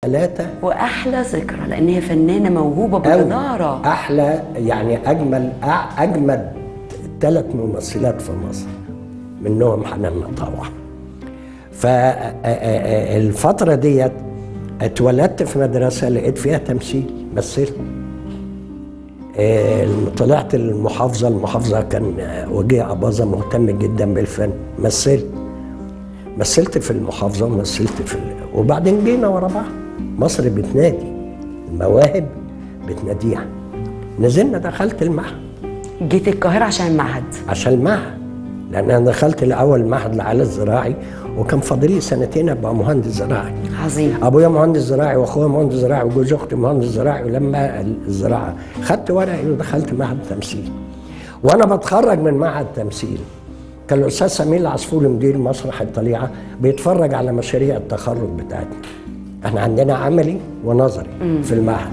ثلاثة واحلى ذكرى لان هي فنانه موهوبه أوي. بجداره احلى يعني اجمل أع- اجمد ثلاث ممثلات في مصر منهم حنان طبعا فالفترة ديت اتولدت في مدرسة لقيت فيها تمثيل مثلت آه، طلعت المحافظة المحافظة كان آه، وجيه أباظة مهتم جدا بالفن مثلت مثلت في المحافظة ومثلت في ال... وبعدين جينا ورا بعض مصر بتنادي المواهب بتناديها نزلنا دخلت المعهد جيت القاهره عشان المعهد عشان المعهد لان انا دخلت الاول معهد العالي الزراعي وكان فاضل لي سنتين ابقى مهندس زراعي عظيم ابويا مهندس زراعي واخويا مهندس زراعي وجوز اختي مهندس زراعي ولما الزراعه خدت ورقي ودخلت معهد تمثيل وانا بتخرج من معهد تمثيل كان الاستاذ سمير العصفوري مدير مسرح الطليعه بيتفرج على مشاريع التخرج بتاعتنا احنا عندنا عملي ونظري في المعهد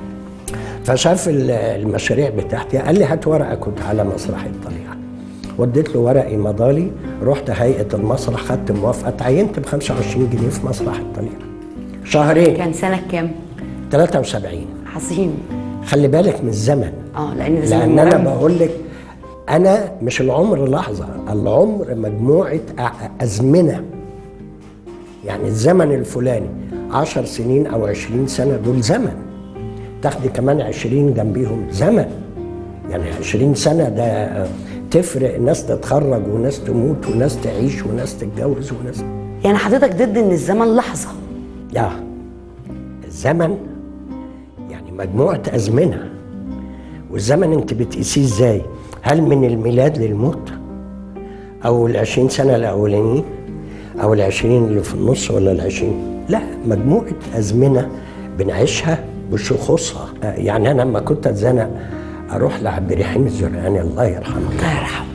فشاف ال- المشاريع بتاعتي قال لي هات ورقك وتعالى مسرح الطليعه وديت له ورقي مضالي رحت هيئه المسرح خدت موافقه اتعينت ب 25 جنيه في مسرح الطليعه شهرين كان سنه كام 73 عظيم خلي بالك من الزمن اه لان ده زمن لان انا مهم. بقول لك انا مش العمر لحظه العمر مجموعه أ- ازمنه يعني الزمن الفلاني عشر سنين او عشرين سنه دول زمن تاخدي كمان عشرين جنبيهم زمن يعني عشرين سنه ده تفرق ناس تتخرج وناس تموت وناس تعيش وناس تتجوز وناس يعني حضرتك ضد ان الزمن لحظه يا الزمن يعني مجموعة أزمنة والزمن أنت بتقيسيه إزاي؟ هل من الميلاد للموت؟ أو العشرين سنة الأولانيين؟ أو العشرين اللي في النص ولا العشرين؟ لا مجموعة أزمنة بنعيشها بشخوصها آه، يعني أنا لما كنت أتزنق أروح لعبد الرحيم الزرقاني الله يرحمه الله يرحمه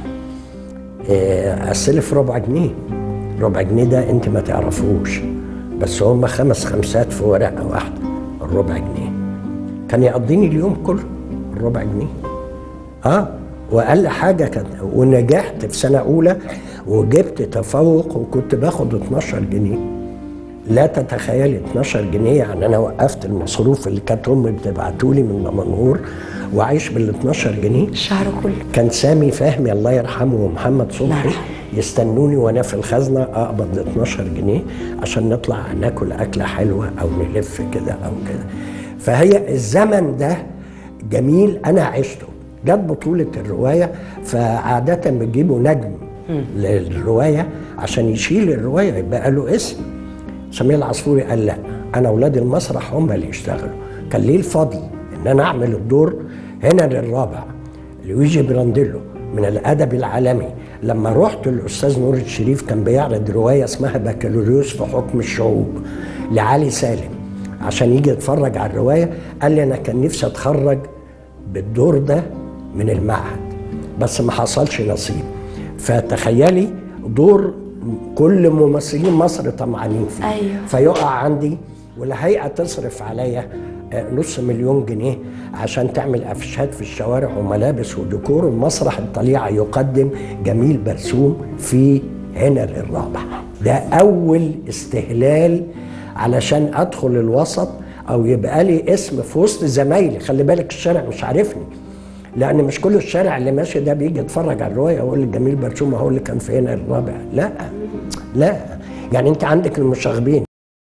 آه، استلف ربع جنيه ربع جنيه ده انت ما تعرفوش بس هم خمس خمسات في ورقه واحده الربع جنيه كان يقضيني اليوم كله الربع جنيه اه واقل حاجه كان ونجحت في سنه اولى وجبت تفوق وكنت باخد 12 جنيه لا تتخيلي 12 جنيه يعني انا وقفت المصروف اللي كانت امي بتبعته لي من دمنهور وعايش بال 12 جنيه الشهر كله كان سامي فهمي الله يرحمه ومحمد صبحي يرحمه. يستنوني وانا في الخزنه اقبض 12 جنيه عشان نطلع ناكل اكله حلوه او نلف كده او كده فهي الزمن ده جميل انا عشته جت بطوله الروايه فعاده بيجيبوا نجم للروايه عشان يشيل الروايه يبقى له اسم سمير العصفوري قال لا انا اولاد المسرح هم اللي يشتغلوا كان ليه الفضل ان انا اعمل الدور هنا للرابع لويجي برانديلو من الادب العالمي لما رحت الاستاذ نور الشريف كان بيعرض روايه اسمها بكالوريوس في حكم الشعوب لعلي سالم عشان يجي يتفرج على الروايه قال لي انا كان نفسي اتخرج بالدور ده من المعهد بس ما حصلش نصيب فتخيلي دور كل ممثلين مصر طمعانين فيه أيوه. فيقع عندي والهيئه تصرف عليا آه، نص مليون جنيه عشان تعمل افشات في الشوارع وملابس وديكور ومسرح الطليعه يقدم جميل برسوم في هنا للرابع ده اول استهلال علشان ادخل الوسط او يبقى لي اسم في وسط زمايلي خلي بالك الشارع مش عارفني لان مش كل الشارع اللي ماشي ده بيجي يتفرج على الروايه يقول لي جميل برسوم هو اللي كان في هنا الرابع لا لا يعني انت عندك المشاغبين